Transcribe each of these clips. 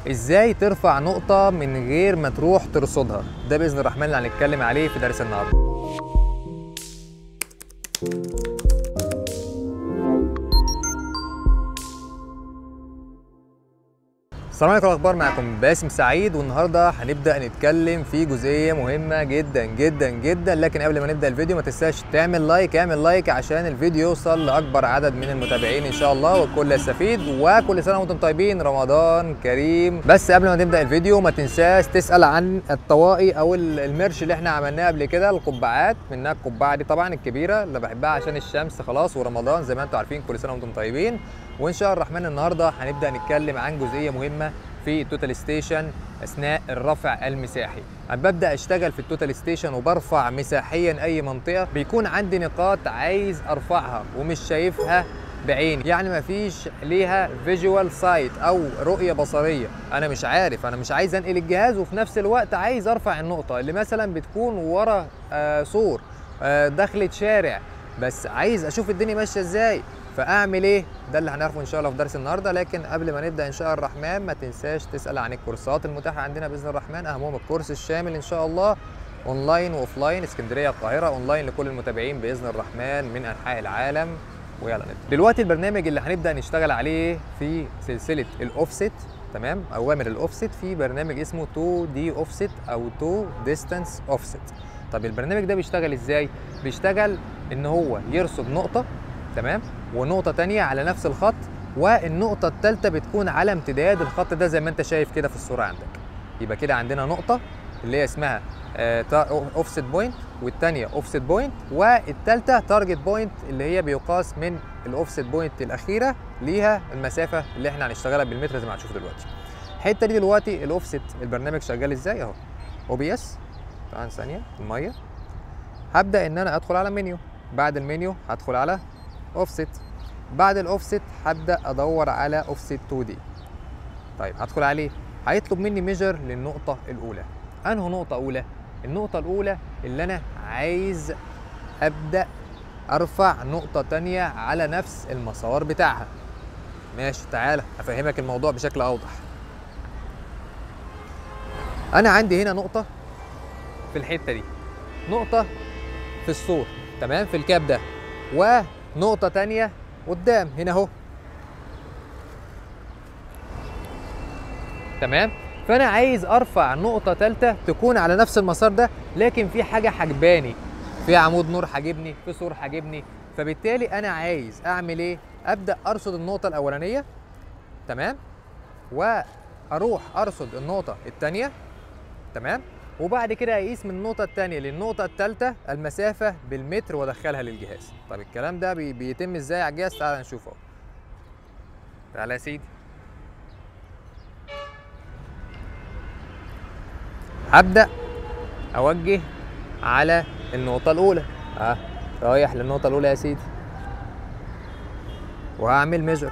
ازاي ترفع نقطة من غير ما تروح ترصدها ده بإذن الرحمن اللي هنتكلم عليه في درس النهاردة السلام عليكم الاخبار معكم باسم سعيد والنهارده هنبدا نتكلم في جزئيه مهمه جدا جدا جدا لكن قبل ما نبدا الفيديو ما تنساش تعمل لايك اعمل لايك عشان الفيديو يوصل لاكبر عدد من المتابعين ان شاء الله والكل يستفيد وكل سنه وانتم طيبين رمضان كريم بس قبل ما نبدا الفيديو ما تنساش تسال عن الطواقي او الميرش اللي احنا عملناه قبل كده القبعات منها القبعه دي طبعا الكبيره اللي بحبها عشان الشمس خلاص ورمضان زي ما انتم عارفين كل سنه وانتم طيبين وان شاء الله الرحمن النهارده هنبدا نتكلم عن جزئيه مهمه في التوتال ستيشن اثناء الرفع المساحي انا ببدا اشتغل في التوتال ستيشن وبرفع مساحيا اي منطقه بيكون عندي نقاط عايز ارفعها ومش شايفها بعيني يعني مفيش ليها فيجوال سايت او رؤيه بصريه انا مش عارف انا مش عايز انقل الجهاز وفي نفس الوقت عايز ارفع النقطه اللي مثلا بتكون ورا آه سور آه دخلة شارع بس عايز اشوف الدنيا ماشيه ازاي فاعمل ايه ده اللي هنعرفه ان شاء الله في درس النهارده لكن قبل ما نبدا ان شاء الله الرحمن ما تنساش تسال عن الكورسات المتاحه عندنا باذن الرحمن اهمهم الكورس الشامل ان شاء الله اونلاين واوفلاين اسكندريه القاهره اونلاين لكل المتابعين باذن الرحمن من انحاء العالم ويلا نبدا دلوقتي البرنامج اللي هنبدا نشتغل عليه في سلسله الاوفست تمام اوامر الاوفست في برنامج اسمه 2 دي اوفست او 2 ديستانس اوفست طب البرنامج ده بيشتغل ازاي بيشتغل ان هو يرصد نقطه تمام ونقطه تانية على نفس الخط والنقطه الثالثه بتكون على امتداد الخط ده زي ما انت شايف كده في الصوره عندك يبقى كده عندنا نقطه اللي هي اسمها اوفست بوينت والثانيه اوفست بوينت والثالثه تارجت بوينت اللي هي بيقاس من الاوفست بوينت الاخيره ليها المسافه اللي احنا هنشتغلها بالمتر زي ما هنشوف دلوقتي الحته دي دلوقتي الاوفست البرنامج شغال ازاي اهو او بي اس طبعا ثانيه الميه هبدا ان انا ادخل على منيو بعد المنيو هدخل على اوفست بعد الاوفست هبدا ادور على اوفست 2 دي طيب هدخل عليه هيطلب مني ميجر للنقطه الاولى انه نقطه اولى النقطه الاولى اللي انا عايز ابدا ارفع نقطه تانية على نفس المسار بتاعها ماشي تعالى افهمك الموضوع بشكل اوضح انا عندي هنا نقطه في الحته دي نقطه في السور تمام في الكاب ده ونقطة تانية قدام هنا اهو تمام فأنا عايز أرفع نقطة تالتة تكون على نفس المسار ده لكن في حاجة حجباني في عمود نور حاجبني في سور حاجبني فبالتالي أنا عايز أعمل إيه؟ أبدأ أرصد النقطة الأولانية تمام وأروح أرصد النقطة التانية تمام وبعد كده اقيس من النقطة التانية للنقطة التالتة المسافة بالمتر وادخلها للجهاز. طب الكلام ده بي بيتم ازاي على الجهاز؟ تعالى نشوفه. تعالى يا سيدي. هبدأ أوجه على النقطة الأولى. اه رايح للنقطة الأولى يا سيدي. وهعمل ميجر.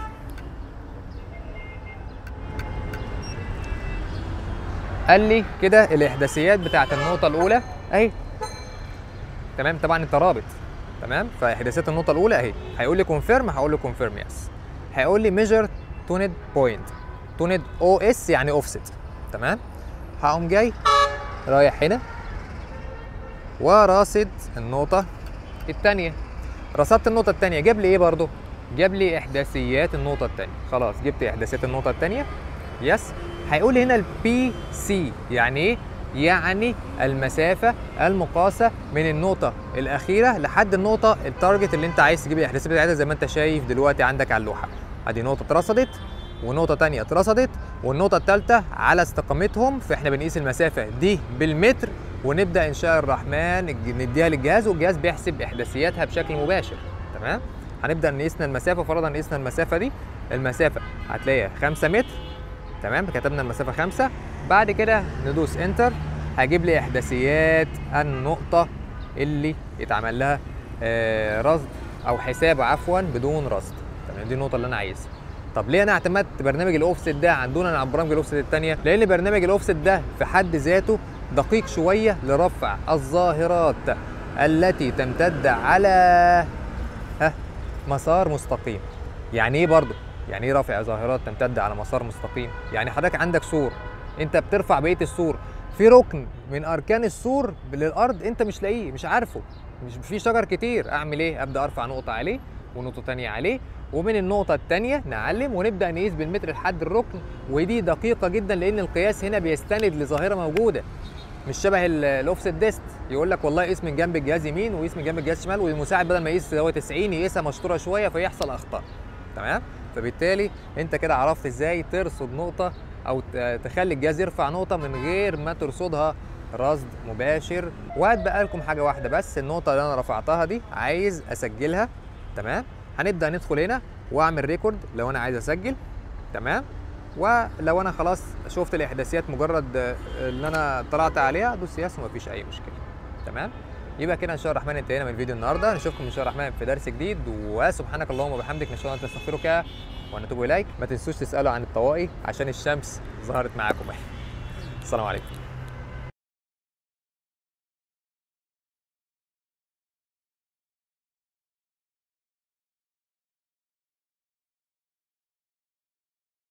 قال لي كده الاحداثيات بتاعت النقطه الاولى اهي تمام طبعا انت رابط تمام فاحداثيات النقطه الاولى اهي هيقول لي كونفيرم هقول له كونفيرم يس هيقول لي ميجر تونيد بوينت تونيد او اس يعني اوفست تمام هقوم جاي رايح هنا وراصد النقطه الثانيه رصدت النقطه الثانيه جاب لي ايه برضو جاب لي احداثيات النقطه الثانيه خلاص جبت احداثيات النقطه الثانيه يس هيقول لي هنا البي سي يعني ايه؟ يعني المسافة المقاسة من النقطة الأخيرة لحد النقطة التارجت اللي أنت عايز تجيب الإحداثيات بتاعتها زي ما أنت شايف دلوقتي عندك على اللوحة. أدي نقطة اترصدت ونقطة تانية اترصدت والنقطة التالتة على استقامتهم فإحنا بنقيس المسافة دي بالمتر ونبدأ إن شاء الرحمن نديها للجهاز والجهاز بيحسب إحداثياتها بشكل مباشر تمام؟ هنبدأ نقيسنا المسافة فرضا قيسنا المسافة دي المسافة هتلاقيها 5 متر تمام كتبنا المسافه 5 بعد كده ندوس انتر هجيب لي احداثيات النقطه اللي اتعمل لها آه رصد او حساب عفوا بدون رصد تمام دي النقطه اللي انا عايزها طب ليه انا اعتمدت برنامج الاوفست ده عن دون عن برامج الاوفست الثانيه لان برنامج الاوفست ده في حد ذاته دقيق شويه لرفع الظاهرات التي تمتد على ها مسار مستقيم يعني ايه برضه يعني ايه رافع ظاهرات تمتد على مسار مستقيم يعني حضرتك عندك سور انت بترفع بقيه السور في ركن من اركان السور للارض انت مش لاقيه مش عارفه مش في شجر كتير اعمل ايه ابدا ارفع نقطه عليه ونقطه تانية عليه ومن النقطة التانية نعلم ونبدأ نقيس بالمتر لحد الركن ودي دقيقة جدا لأن القياس هنا بيستند لظاهرة موجودة مش شبه الاوفست ديست يقول لك والله قيس من جنب الجهاز يمين وقيس من جنب الجهاز شمال والمساعد بدل ما يقيس هو 90 يقيسها مشطوره شويه فيحصل اخطاء تمام فبالتالي انت كده عرفت ازاي ترصد نقطه او ت- تخلي الجهاز يرفع نقطه من غير ما ترصدها رصد مباشر وهتبقى لكم حاجه واحده بس النقطه اللي انا رفعتها دي عايز اسجلها تمام هنبدا ندخل هنا واعمل ريكورد لو انا عايز اسجل تمام ولو انا خلاص شفت الاحداثيات مجرد آه، اللي انا طلعت عليها ادوس يس ومفيش اي مشكله تمام يبقى كده ان شاء الله الرحمن انتهينا من الفيديو النهارده نشوفكم ان شاء الله الرحمن في درس جديد وسبحانك اللهم وبحمدك نشهد ان لا نستغفرك ونتوب اليك ما تنسوش تسالوا عن الطوائي عشان الشمس ظهرت معاكم السلام عليكم